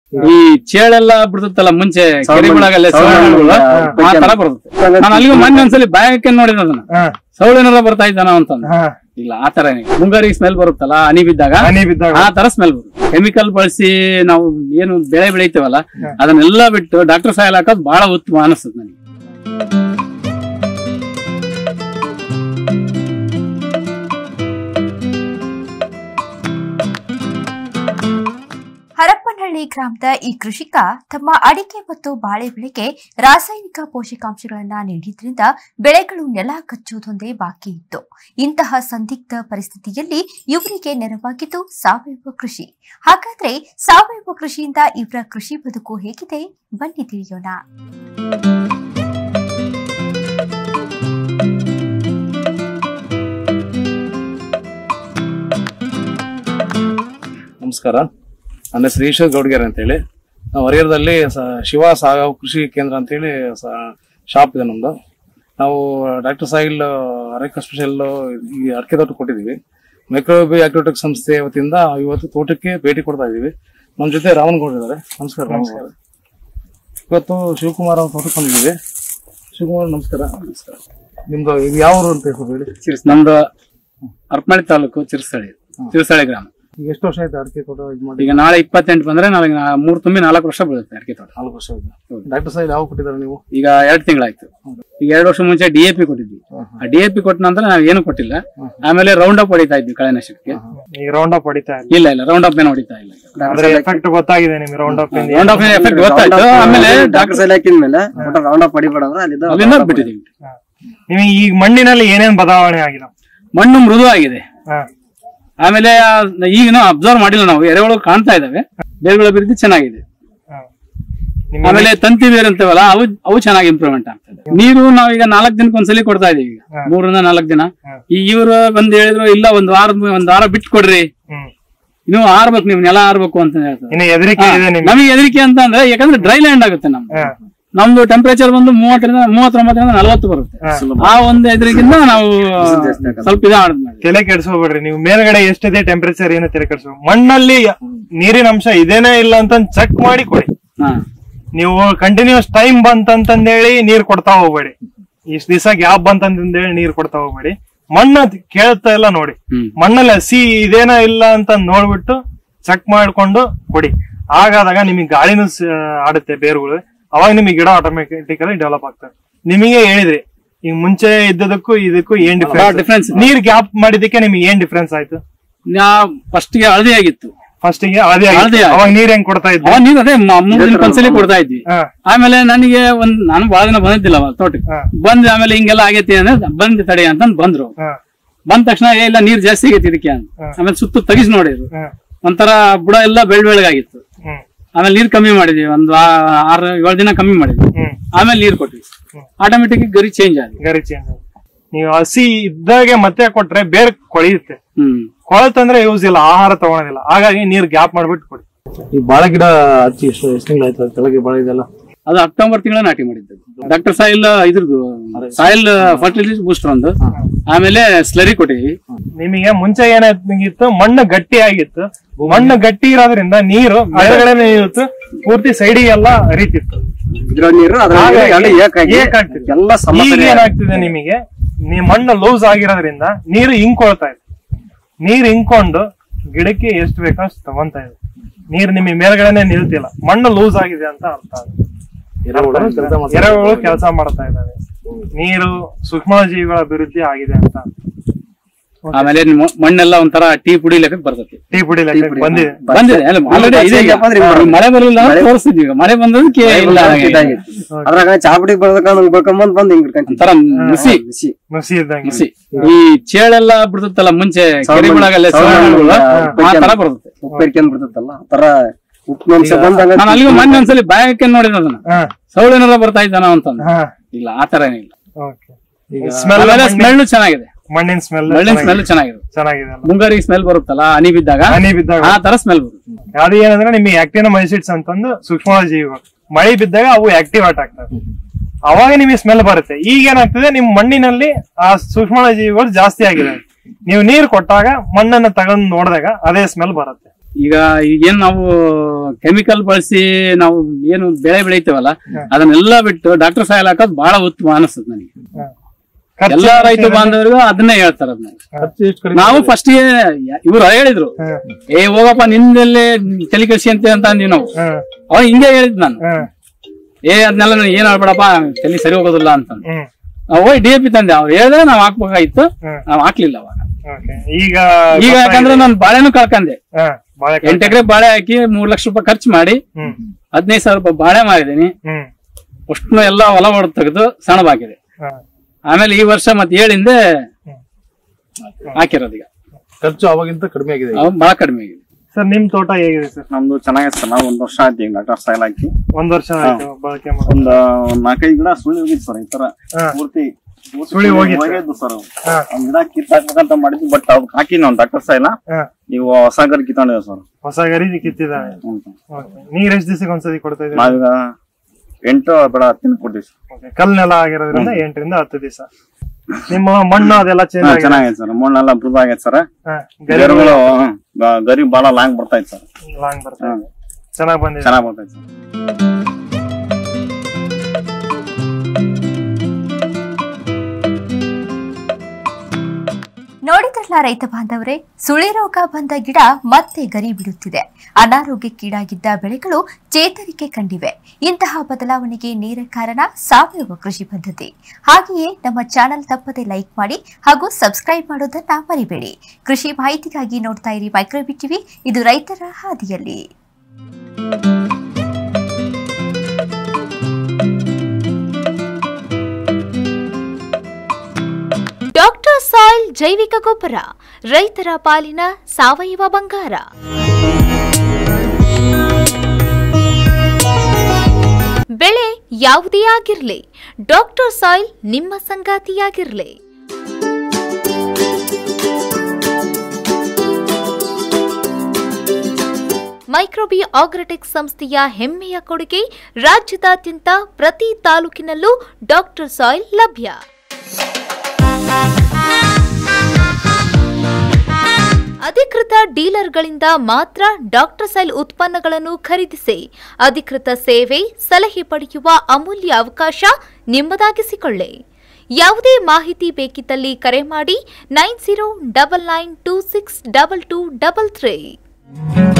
ಈ ಚೇಳೆಲ್ಲ ಬಿಡ್ತಲ್ಲ ಮುಂಚೆ ಕೆರೆಗಳಾಗಲ್ಲ ಸೌಳೆಗಳು ಆ ತರ ಬರುತ್ತೆ ನಾನು ಅಲ್ಲಿಗೂ ಮೊನ್ನೆ ಒಂದ್ಸಲಿ ಬಾಯಕ್ಕೆ ನೋಡಿದ ಅದನ್ನ ಹಾ ಸೌಳೆನಾರ ಬರ್ತಾ ಇದ್ದಾನ ಅಂತಂದ ಹಾ ಇಲ್ಲ ಆ ತರ ಮುಂಗಾರಿಗೆ ಸ್ಮೆಲ್ ಬರುತ್ತಲ್ಲ ಹನಿ ಬಿದ್ದಾಗ ಹನಿ ಬಿದ್ದಾಗ ಆ ತರ ಸ್ಮೆಲ್ ಬರುತ್ತೆ ಕೆಮಿಕಲ್ ಬಳಸಿ ನಾವು ಏನು ಬೆಳೆ ಬೆಳಿತೀವಲ್ಲ ಅದನ್ನೆಲ್ಲ ಬಿಟ್ಟು ಡಾಕ್ಟರ್ ಸಾಯಲ್ ಹಾಕೋದು ಬಹಳ ಉತ್ತಮ ಅನಿಸ್ತದೆ ನನಗೆ ಹರಪ್ಪನಹಳ್ಳಿ ಗ್ರಾಮದ ಈ ಕೃಷಿಕ ತಮ್ಮ ಅಡಿಕೆ ಮತ್ತು ಬಾಳೆ ಬೆಳೆಗೆ ರಾಸಾಯನಿಕ ಪೋಷಕಾಂಶಗಳನ್ನ ನೀಡಿದ್ರಿಂದ ಬೆಳೆಗಳು ನೆಲ ಕಚ್ಚುವುದೊಂದೇ ಬಾಕಿ ಇತ್ತು ಇಂತಹ ಸಂದಿಗ್ಧ ಪರಿಸ್ಥಿತಿಯಲ್ಲಿ ಇವರಿಗೆ ನೆರವಾಗಿದ್ದು ಸಾವಯವ ಕೃಷಿ ಹಾಗಾದ್ರೆ ಸಾವಯವ ಕೃಷಿಯಿಂದ ಇವರ ಕೃಷಿ ಬದುಕು ಹೇಗಿದೆ ಬನ್ನಿ ತಿಳಿಯೋಣ ನಮಸ್ಕಾರ ನನ್ನ ಹೆಸರು ಈಶ್ವರ್ ಗೌಡ್ಗೆರೆ ಅಂತೇಳಿ ನಾವು ಹರಿಹರದಲ್ಲಿ ಸ- ಶಿವ ಸಾಗವ್ ಕೃಷಿ ಕೇಂದ್ರ ಅಂತೇಳಿ ಶಾಪ್ ಇದೆ ನಮ್ದು ನಾವು ಡಾಕ್ಟರ್ ಸಾಯಿಲ್ ಆರೋಗ್ಯ ಸ್ಪೆಷಲ್ ಈ ಅಡಿಕೆ ತೋಟ ಕೊಟ್ಟಿದ್ದೀವಿ ಮೈಕ್ರೋಬಿ ಆಕ್ಟಿವಿಟಿಕ್ ಸಂಸ್ಥೆ ವತಿಯಿಂದ ಇವತ್ತು ತೋಟಕ್ಕೆ ಭೇಟಿ ಕೊಡ್ತಾ ಇದ್ದೀವಿ ನಮ್ಮ ಜೊತೆ ರಾಮನ್ ಗೌಡ್ ಇದ್ದಾರೆ ನಮಸ್ಕಾರ ನಮಸ್ಕಾರ ಇವತ್ತು ಶಿವಕುಮಾರ್ ಅವ್ರ ತೋಟಕ್ಕೆ ಬಂದಿದ್ದೀವಿ ಶಿವಕುಮಾರ್ ನಮಸ್ಕಾರ ನಮಸ್ಕಾರ ನಿಮ್ದು ಇದು ಯಾವ ಊರು ಅಂತ ಹೆಸರು ಹೇಳಿ ನಮ್ದು ಅರ್ಪಮಳಿ ತಾಲೂಕು ಚಿರಸಳಿ ಚಿರಸಳಿ ಗ್ರಾಮ ಈಗ ಎಷ್ಟು ವರ್ಷ ಆಯ್ತು ಅಡಿಕೆ ತೋಟ ಇದು ಮಾಡಿ ಈಗ ನಾಳೆ ಇಪ್ಪತ್ತೆಂಟು ಬಂದ್ರೆ ನಾಳೆ ನಾ- ಮೂರ್ ತುಂಬಿ ನಾಲ್ಕು ವರ್ಷ ಬೀಳುತ್ತೆ ಅಡಿಕೆ ತೋಟ ನಾಲ್ಕು ವರ್ಷ ಆಯ್ತು ಡಾಕ್ಟರ್ ಸಾಯಿಲ್ ಯಾವ ಕೊಟ್ಟಿದ್ದಾರೆ ನೀವು ಈಗ ಎರಡ್ ತಿಂಗಳಾಯ್ತು ಈಗ ಎರಡು ವರ್ಷ ಮುಂಚೆ ಡಿ ಎ ಪಿ ಕೊಟ್ಟಿದ್ವಿ ಆ ಡಿ ಎ ಪಿ ಕೊಟ್ಟ ನಂತರ ನಾವ್ ಏನು ಕೊಟ್ಟಿಲ್ಲ ಆಮೇಲೆ ರೌಂಡ್ ಅಪ್ ಹೊಡಿತಾ ಇದ್ವಿ ಇಲ್ಲ ಈಗ ರೌಂಡ್ ಅಪ್ ಹೊಡಿತಾ ಇಲ್ಲ ಇಲ್ಲ ಇಲ್ಲ ರೌಂಡ್ ಅಪ್ ಏನು ಹೊಡಿತಾ ಇಲ್ಲ ಅದ್ರ ಎಫೆಕ್ಟ್ ಗೊತ್ತಾಗಿದೆ ನಿಮ್ಗೆ ರೌಂಡ್ ಅಪ್ ಇಂದ ರೌಂಡ್ ಅಪ್ ಎಫೆಕ್ಟ್ ಗೊತ್ತಾಯ್ತು ಆಮೇಲೆ ಡಾಕ್ಟರ್ ಸೈಲ್ ಹಾಕಿದ್ಮೇಲೆ ಒಟ್ಟ ರೌಂಡ್ ಅಪ್ ಹೊಡಿಬೇಡ ಅಂದ್ರೆ ಅಲ್ಲಿದ್ದ ಅಲ್ಲಿಂದ ಬಿಟ್ಟಿದೀವಿ ನಿಮಗೆ ಈಗ ಮಣ್ಣಿನಲ್ಲಿ ಏನೇನ್ ಬದಲಾವಣೆ ಆಗಿದೆ ಮಣ್ಣು ಮೃದು ಆಗಿದೆ ಹಾ ಆಮೇಲೆ ಆ ಈಗ ಅಬ್ಸರ್ವ್ ಮಾಡಿಲ್ಲ ನಾವು ಎರೆಹುಳು ಕಾಣ್ತಾ ಇದಾವೆ ಬೇರುಗಳ ಅಭಿವೃದ್ಧಿ ಚೆನ್ನಾಗಿದೆ ಹಾ. ನಿಮ್ಗೆ ಆಮೇಲೆ ತಂತಿ ಬೇರು ಅಂತೇವಲ್ಲ ಅವು ಅವು ಚೆನ್ನಾಗಿ ಇಂಪ್ರೂವ್ಮೆಂಟ್ ಆಗ್ತದೆ ನೀರು ನಾವೀಗ ನಾಲ್ಕು ದಿನಕ್ಕೆ ಒಂದ್ಸಲಿ ಕೊಡ್ತಾ ಇದೀವಿ ಈಗ ಮೂರರಿಂದ ನಾಲ್ಕು ದಿನ ಈ ಇವರು ಬಂದ್ ಹೇಳಿದ್ರು ಇಲ್ಲ ಒಂದ್ ವಾರ ಒಂದ್ ವಾರ ಬಿಟ್ಟು ಕೊಡ್ರಿ ಹ್ಮ್ ನೀವು ಆರ್ಬೇಕು ನೀವು ನೆಲ ಆರ್ಬೇಕು ಅಂತ ಹೇಳ್ತಾರೆ ಇನ್ನು ಹೆದರಿಕೆ ಇದೆ ನಿಮ್ಗೆ ನಮಗೆ ಹೆದರಿಕೆ ಅಂತ ಅಂದ್ರೆ ಯಾಕಂದ್ರೆ ಡ್ರೈ ಲ್ಯಾಂಡ್ ಆಗುತ್ತೆ ನಮ್ದು ಹಾ. ನಮ್ದು ಟೆಂಪರೇಚರ್ ಬಂದು ಮೂವತ್ತರಿಂದ ಮೂವತ್ತೊಂಬತ್ತರಿಂದ ನಲವತ್ತು ಬರುತ್ತೆ ಆ ಒಂದು ಎದುರಿಗಿಂತ ನಾವು ಸ್ವಲ್ಪ ಇದ ತಲೆ ಕೆಡಿಸ್ಕೋಬೇಡ್ರಿ ನೀವು ಮೇಲ್ಗಡೆ ಎಷ್ಟಿದೆ ಟೆಂಪರೇಚರ್ ಏನು ತಲೆ ಕೆಡಿಸ್ಕೊ ಮಣ್ಣಲ್ಲಿ ನೀರಿನ ಅಂಶ ಇದೇನೇ ಇಲ್ಲ ಅಂತ ಚೆಕ್ ಮಾಡಿ ಕೊಡಿ ಹಾ ನೀವು ಕಂಟಿನ್ಯೂಸ್ ಟೈಮ್ ಬಂತಂತಂದೇಳಿ ನೀರ್ ಕೊಡ್ತಾ ಹೋಗ್ಬೇಡಿ ಇಷ್ಟ ದಿವಸ ಗ್ಯಾಪ್ ಬಂತಂತಂದೇಳಿ ನೀರ್ ಕೊಡ್ತಾ ಹೋಗ್ಬೇಡಿ ಮಣ್ಣ ಕೇಳ್ತಾ ಇಲ್ಲ ನೋಡಿ ಹ್ಮ್. ಮಣ್ಣಲ್ಲಿ ಹಸಿ ಇದೇನಾ ಇಲ್ಲ ಅಂತ ನೋಡ್ಬಿಟ್ಟು ಚೆಕ್ ಮಾಡ್ಕೊಂಡು ಕೊಡಿ ಹಾಗಾದಾಗ ನಿಮಗೆ ಗಾಳಿನೂ ಸ- ಆಡುತ್ತೆ ಬೇರುಗಳು ಅವಾಗ ನಿಮಗೆ ಗಿಡ ಆಟೋಮೆಟಿಕಲಿ ಡೆವಲಪ್ ಆಗ್ತದೆ ನಿಮಗೆ ಹೇಳಿದ್ರಿ ಈಗ ಮುಂಚೆ ಇದ್ದದಕ್ಕೂ ಇದಕ್ಕೂ ಏನ್ ಡಿಫ್ರೆನ್ಸ್ difference ಇದೆ. ನೀರ್ ಗ್ಯಾಪ್ ಮಾಡಿದಕ್ಕೆ ನಿಮ್ಗೆ ಏನ್ ಡಿಫ್ರೆನ್ಸ್ ಆಯ್ತು ಫಸ್ಟ್ ಗೆ ಹಳದಿ ಆಗಿತ್ತು ಫಸ್ಟ್ ಗೆ ಅದೇ ಹಳದಿ ಆಗಿತ್ತು. ಆಯ್ತು. ಅವಾಗ ನೀರ್ ಹೆಂಗ್ ಕೊಡ್ತಾ ಇದ್ವಿ ಅವಾಗ ನೀರು ಅದೇ ಮ- ಮೂರ್ ದಿನಕ್ಕೆ ಒಂದ್ಸಲಿ ಕೊಡ್ತಾ ಇದ್ವಿ ಹಾ. ಆಮೇಲೆ ನನಗೆ ಒಂದ್ ನಾನು ಬಹಳ ದಿನ ಬಂದಿದ್ದಿಲ್ಲ ಅವಾಗ ತೋಟಕ್ಕೆ ಹಾ. ಬಂದ್ ಆಮೇಲೆ ಹಿಂಗೆಲ್ಲ ಆಗೈತಿ ಅಂದ್ರೆ ಬಂದ್ ತಡೆ ಅಂತ ಬಂದ್ರು ಹಾ, ಬಂದ ತಕ್ಷಣ ಏ ಇಲ್ಲ ನೀರ್ ಜಾಸ್ತಿ ಆಗೈತಿ ಇದಕ್ಕೆ ಅಂತ ಆಮೇಲೆ ಸುತ್ತು ತೆಗಿಸಿ ನೋಡಿದ್ರು ಹಾ, ಒಂಥರ ಬುಡ ಎಲ್ಲ ಬೆಳ್ ಬೆಳಗಾಗಿತ್ತು ಹ್ಮ್, ಆಮೇಲೆ ನೀರ್ ಕಮ್ಮಿ ಮಾಡಿದ್ವಿ ಒಂದು ಆ- ಆರು ಏಳು ದಿನ ಕಮ್ಮಿ ಮಾಡಿದ್ವಿ ಹ್ಮ್. ಆಮೇಲೆ ನೀರ್ ಕೊಟ್ವಿ ಆಟೋಮೆಟಿಕ್ ಗರಿ ಚೇಂಜ್ ಆದ್ವಿ ಗರಿ ಚೇಂಜ್ ನೀವು ಹಸಿ ಇದ್ದಾಗೆ ಮತ್ತೆ ಕೊಟ್ರೆ ಬೇರೆ ಕೊಳೆಯುತ್ತೆ ಹ್ಮ್ ಕೊಳತಂದ್ರೆ ಯೂಸ್ ಇಲ್ಲ ಆಹಾರ ತಗೊಳೋದಿಲ್ಲ ಹಾಗಾಗಿ ನೀರ್ ಗ್ಯಾಪ್ ಮಾಡ್ಬಿಟ್ಟು ಕೊಡಿ ಈ ಬಾಳೆ ಗಿಡ ಹಚ್ಚಿ ಎಷ್ಟು ಎಷ್ಟು ತಿಂಗಳಾಯ್ತು ಅದು ಕೆಳಗೆ ಬಾಳೆ ಇದೆಲ್ಲ ಅದು ಅಕ್ಟೋಬರ್ ತಿಂಗಳ ನಾಟಿ ಮಾಡಿದ್ದು ಡಾಕ್ಟರ್ ಸಾಯಿಲ್ ಇದ್ರದ್ದು ಸಾಯಿಲ್ ಫರ್ಟಿಲೈಸರ್ ಬೂಸ್ಟರ್ ಒಂದು ಆಮೇಲೆ ಸ್ಲರಿ ಕೊಟ್ಟಿವಿ ನಿಮಗೆ ಮುಂಚೆ ಏನಾಗಿತ್ತು ಮಣ್ಣು ಗಟ್ಟಿ ಆಗಿತ್ತು ಮಣ್ಣು ಗಟ್ಟಿ ಇರೋದ್ರಿಂದ ನೀರು ಮೇಲ್ಗಡೆ ಇತ್ತು ಪೂರ್ತಿ ಸೈಡಿಗೆಲ್ಲ ಹರಿತಿತ್ತು ಇದ್ರ ನೀರು ಅದ್ರ ನೀರು ಹಾಗಾಗಿ ಎಲ್ಲ ಏಕಾಗಿ ಏಕಾಗ್ತಿತ್ತು. ಎಲ್ಲ ಈಗ ಸಮತಲ ಏನಾಗ್ತಿದೆ ನಿಮಗೆ ನೀ ಮಣ್ಣು ಲೂಸ್ ಆಗಿರೋದ್ರಿಂದ ನೀರು ಇಂಕೊಳ್ತಾ ಇದೆ ನೀರ್ ಇಂಕೊಂಡು ಗಿಡಕ್ಕೆ ಎಷ್ಟು ಬೇಕೋ ಅಷ್ಟು ತಗೊಂತಾ ಇದೆ ನೀರು ನಿಮಗೆ ಮೇಲ್ಗಡೆನೆ ನಿಲ್ತಿಲ್ಲ ಮಣ್ಣು ಲೂಸ್ ಆಗಿದೆ ಅಂತ ಅರ್ಥ ಅದು. ಎರೆಹುಳು ಕೆಲ್ಸ ಮಾಡ್ತಾ ಎರೆಹುಳು ಕೆಲಸ ಮಾಡ್ತಾ ಇದ್ದಾವೆ ನೀರು ಸೂಕ್ಷ್ಮ ಜೀವಿಗಳ ಅಭಿವೃದ್ಧಿ ಆಗಿದೆ ಅಂತ ಆಮೇಲೆ ಮ- ಮಣ್ಣೆಲ್ಲ ಒಂಥರ ಟೀ ಪುಡಿ ಲೆಕ್ಕಕ್ಕೆ ಬರ್ತೈತಿ ಟೀ ಪುಡಿ ಲೆಕ್ಕ ಬಂದಿದೆ ಬಂದಿದೆ ಅಲ್ಲ ಆಲ್ರೆಡಿ ಇದೆ ಈಗ. ಬಂದ್ರೆ ಹಿಂಗ್ ಮಳೆ ಬರಲಿಲ್ಲ ಅಂತ ತೋರಿಸ್ತಿದ್ವಿ ಈಗ ಮಳೆ ಬಂದದಕ್ಕೆ ಇಲ್ಲ ಹಾಗೆ. ಇದಾಗಿತ್ತು. ಅದ್ರಾಗ ಚಾಪಡಿ ಬೆಳ್ದಕ್ಕ ನಂಗೆ ಬೇಕಂಬಂದ್ ಬಂದ್ ಹಿಂಗ್ ಹಿಡ್ಕಂತೀನಿ ಒಂಥರ ನುಸಿ ಬಿಸಿ ನುಸಿ ಇದ್ದಂಗೆ ನುಸಿ ಈ ಚೇಳೆಲ್ಲ ಬಿಡ್ತತ್ತಲ್ಲ ಮುಂಚೆ ಕೆರೆಗಳಾಗಲ್ಲ ಸೌಳೆಗಳು ಆ ತರ ಬರ್ತದೆ ಉಪ್ಪು ಹಿಡ್ಕೊಂಡ್ ಬಿಡ್ತತ್ತಲ್ಲ ಆ ತರ ಉಪ್ಪು ಅಂಶ ಬಂದಂಗ ನಾನು ಅಲ್ಲಿಗೂ ಮೊನ್ನೆ ಒಂದ್ಸಲಿ ಬಾಯಕ್ಕೆ ನೋಡಿದ ಅದನ್ನ ಹಾ ಸೌಳೆನಾರ ಬರ್ತಾ ಇದ್ದಾನ ಅಂತಂದ ಹಾ ಇಲ್ಲ ಆ ತರ ಏನಿಲ್ಲ ಓಕೆ ಸ್ಮೆಲ್ ಆಮೇಲೆ ಸ್ಮೆಲ್ ಚೆನ್ನಾಗಿದೆ ಮಣ್ಣಿನ ಸ್ಮೆಲ್ ಮಣ್ಣಿನ ಸ್ಮೆಲ್ ಚೆನ್ನಾಗಿದೆ ಚೆನ್ನಾಗಿದೆ ಅಲ್ಲ ಮುಂಗಾರಿಗೆ ಸ್ಮೆಲ್ ಬರುತ್ತಲ್ಲ ಹನಿ ಬಿದ್ದಾಗ ಹನಿ ಬಿದ್ದಾಗ ಆ ತರ ಸ್ಮೆಲ್ ಬರುತ್ತೆ ಅದು ಏನಂದ್ರೆ ನಿಮಗೆ ಆಕ್ಟಿನ ಮೈಸಿಡ್ಸ್ ಅಂತಂದು ಸೂಕ್ಷ್ಮ ಜೀವಿಗಳು ಮಳೆ ಬಿದ್ದಾಗ ಅವು ಆಕ್ಟಿವೇಟ್ ಆಗ್ತವೆ ಅವಾಗ ನಿಮಗೆ ಸ್ಮೆಲ್ ಬರುತ್ತೆ ಈಗ ಏನಾಗ್ತದೆ ನಿಮ್ ಮಣ್ಣಿನಲ್ಲಿ ಆ ಸೂಕ್ಷ್ಮ ಜೀವಿಗಳು ಜಾಸ್ತಿ ಆಗಿದೆ ನೀವು ನೀರು ಕೊಟ್ಟಾಗ ಮಣ್ಣನ್ನ ತಗೊಂಡ್ ನೋಡಿದಾಗ ಅದೇ ಸ್ಮೆಲ್ ಬರುತ್ತೆ ಈಗ ಏನ್ ನಾವು ಕೆಮಿಕಲ್ ಬಳಸಿ ನಾವು ಏನು ಬೆಳೆ ಬೆಳಿತೇವಲ್ಲ ಅದನ್ನೆಲ್ಲ ಬಿಟ್ಟು ಡಾಕ್ಟರ್ ಸಾಯಿಲ್ ಹಾಕೋದು ಬಹಳ ಉತ್ತಮ ಅನಿಸ್ತದೆ ನನಗೆ ಖರ್ಚು ಎಲ್ಲಾ ರೈತ ಬಾಂಧವರಿಗೂ ಅದನ್ನೇ ಹೇಳ್ತಾರ ಖರ್ಚು ಎಷ್ಟು ಕಡಿಮೆ ನಾವು ಫಸ್ಟ್ ಇವ್ರು ಹೇಳಿದ್ರು ಹ್ಮ್. ಏ ಹೋಗಪ್ಪ ನಿಂದೆಲ್ಲಿ ತಲೆ ಕೃಷಿ ಅಂತ ಅಂತ ಅಂದ್ವಿ ನಾವು ಹ್ಮ್ ಅವ ಹಿಂಗೆ ಹೇಳಿದ್ ನಾನು ಹ್ಮ್ ಏ ಅದನ್ನೆಲ್ಲ ನಾನು ಏನ್ ಹೇಳ್ಬೇಡಪ್ಪ ತಲೆ ಸರಿ ಹೋಗೋದಿಲ್ಲ ಅಂತ ಹ್ಮ್ ನಾವು ಹೋಗಿ ಡಿ ಎ ಪಿ ತಂದೆ ಅವ್ರು ಹೇಳಿದ್ರೆ ನಾವ್ ಹಾಕ್ಬೇಕಾಗಿತ್ತು ಹ್ಮ್. ನಾವ್ ಹಾಕ್ಲಿಲ್ಲ ಅವಾಗ ಓಕೆ ಈಗ ಈಗ ಯಾಕಂದ್ರೆ ನಾನು ಬಾಳೆನೂ ಕಳ್ಕಂದೆ ಹಾ ಬಾಳೆ ಎಂಟು ಎಕರೆ ಬಾಳೆ ಹಾಕಿ ಮೂರ್ ಲಕ್ಷ ರೂಪಾಯಿ ಖರ್ಚು ಮಾಡಿ ಹ್ಮ್ ಹದಿನೈದು ಸಾವಿರ ರೂಪಾಯಿ ಬಾಳೆ ಮಾರಿದೀನಿ ಹ್ಮ್ ಅಷ್ಟು ಎಲ್ಲ ಹೊಲ ಹೊಡೆದು ತೆಗೆದು ಸಣ್ಣವಾಗಿದೆ ಹಾ ಆಮೇಲೆ ಈ ವರ್ಷ ಮತ್ತೆ ಏಳಿಂದ ಹಾಕಿರೋದು ಈಗ ಖರ್ಚು ಅವಾಗಿಂತ ಕಡಿಮೆ ಆಗಿದೆ ಈಗ. ಅವು ಬಹಳ ಕಡಿಮೆ ಆಗಿದೆ ಸರ್ ನಿಮ್ ತೋಟ ಹೇಗಿದೆ ಸರ್ ನಮ್ದು ಚೆನ್ನಾಗಿದೆ ಸರ್ ನಾವು ಒಂದ್ ವರ್ಷ ಆಯ್ತು ಈಗ ಡಾಕ್ಟರ್ ಸ್ಟೈಲ್ ಹಾಕಿ ಒಂದ್ ವರ್ಷ ಆಯ್ತು ಬಳಕೆ ಮಾಡಿ ಒಂದ್ ಒಂದ್ ನಾಲ್ಕೈದು ಗಿಡ ಸುಳಿ ಹೋಗಿತ್ತು ಸರ್ ಈ ತರ ಹಾ. ಪೂರ್ತಿ ಸುಳಿ ಹೋಗಿತ್ತು. ಹೋಗಿದ್ದು ಸರ್ ಅವು. ಹಾ. ಒಂದ್ ಗಿಡ ಕಿತ್ ಹಾಕ್ಬೇಕಂತ ಮಾಡಿದ್ವಿ ಬಟ್ ಅವ್ ಹಾಕಿ ನಾವು ಡಾಕ್ಟರ್ ಸ್ಟೈಲ್ ಹಾ ನೀವು ಹೊಸ ಗರಿ ಕಿತ್ಕೊಂಡಿದ್ದೇವೆ ಸರ್ ಹೊಸ ಗರಿ ಕಿತ್ತಿದ್ದಾವೆ ಓಕೆ ನೀರ್ ಎಷ್ಟ್ ದಿವಸಕ್ಕೆ ಒಂದ್ಸತಿ ಕೊಡ್ತಾ ಇದ್ದೀವಿ ನಾವೀಗ ಎಂಟು ಬೇಡ ಹತ್ತು ದಿನ ಕೊಡ್ತೀವಿ ಸರ್ ಓಕೆ ಕಲ್ ನೆಲ ಆಗಿರೋದ್ರಿಂದ ಎಂಟರಿಂದ ಹತ್ತು ದಿವಸ ನಿಮ್ಮ ಮಣ್ಣು ಅದೆಲ್ಲ ಚೇಂಜ್ ಹಾ, ಆಗಿದೆ ಚೆನ್ನಾಗೈತೆ ಸರ್ ಮಣ್ಣೆಲ್ಲ ಮೃದು ಆಗೈತೆ ಸರ್ ಹಾ, ಗರಿ ಗರಿಗಳು ಹ್ಮ್, ಗ- ಗರಿ ಬಾಳ ಲಾಂಗ್ ಬರ್ತೈತೆ ಸರ್ ಲಾಂಗ್ ಬರ್ತಾ ಇದೆ ಚೆನ್ನಾಗ್ ಬಂದಿದೆ ಚೆನ್ನಾಗ್ ಬರ್ತೈತೆ ಸರ್ ನೋಡಿದ್ರಲ್ಲ ರೈತ ಬಾಂಧವರೇ ಸುಳಿ ರೋಗ ಬಂದ ಗಿಡ ಮತ್ತೆ ಗರಿ ಬಿಡುತ್ತಿದೆ ಅನಾರೋಗ್ಯಕ್ಕೀಡಾಗಿದ್ದ ಬೆಳೆಗಳು ಚೇತರಿಕೆ ಕಂಡಿವೆ ಇಂತಹ ಬದಲಾವಣೆಗೆ ನೇರ ಕಾರಣ ಸಾವಯವ ಕೃಷಿ ಪದ್ಧತಿ ಹಾಗೆಯೇ ನಮ್ಮ ಚಾನೆಲ್ ತಪ್ಪದೆ ಲೈಕ್ ಮಾಡಿ ಹಾಗೂ ಸಬ್ಸ್ಕ್ರೈಬ್ ಮಾಡೋದನ್ನ ಮರಿಬೇಡಿ ಕೃಷಿ ಮಾಹಿತಿಗಾಗಿ ನೋಡ್ತಾ ಇರಿ ಮೈಕ್ರೋಬಿ ಟಿವಿ ಇದು ರೈತರ ಹಾದಿಯಲ್ಲಿ ಡಾಕ್ಟರ್ ಸಾಯಿಲ್ ಜೈವಿಕ ಗೊಬ್ಬರ ರೈತರ ಪಾಲಿನ ಸಾವಯವ ಬಂಗಾರ ಬೆಳೆ ಯಾವುದೇ ಆಗಿರಲಿ ಡಾಕ್ಟರ್ ಸಾಯಿಲ್ ನಿಮ್ಮ ಸಂಗಾತಿಯಾಗಿರಲಿ ಮೈಕ್ರೋಬಿ ಆಗ್ರಟೆಕ್ ಸಂಸ್ಥೆಯ ಹೆಮ್ಮೆಯ ಕೊಡುಗೆ ರಾಜ್ಯದಾದ್ಯಂತ ಪ್ರತಿ ತಾಲೂಕಿನಲ್ಲೂ ಡಾಕ್ಟರ್ ಸಾಯಿಲ್ ಲಭ್ಯ ಅಧಿಕೃತ ಡೀಲರ್ಗಳಿಂದ ಮಾತ್ರ ಡಾಕ್ಟರ್ ಸೈಲ್ ಉತ್ಪನ್ನಗಳನ್ನು ಖರೀದಿಸಿ ಅಧಿಕೃತ ಸೇವೆ ಸಲಹೆ ಪಡೆಯುವ ಅಮೂಲ್ಯ ಅವಕಾಶ ನಿಮ್ಮದಾಗಿಸಿಕೊಳ್ಳಿ ಯಾವುದೇ ಮಾಹಿತಿ ಬೇಕಿದ್ದಲ್ಲಿ ಕರೆ ಮಾಡಿ nine zero double nine two six double two double three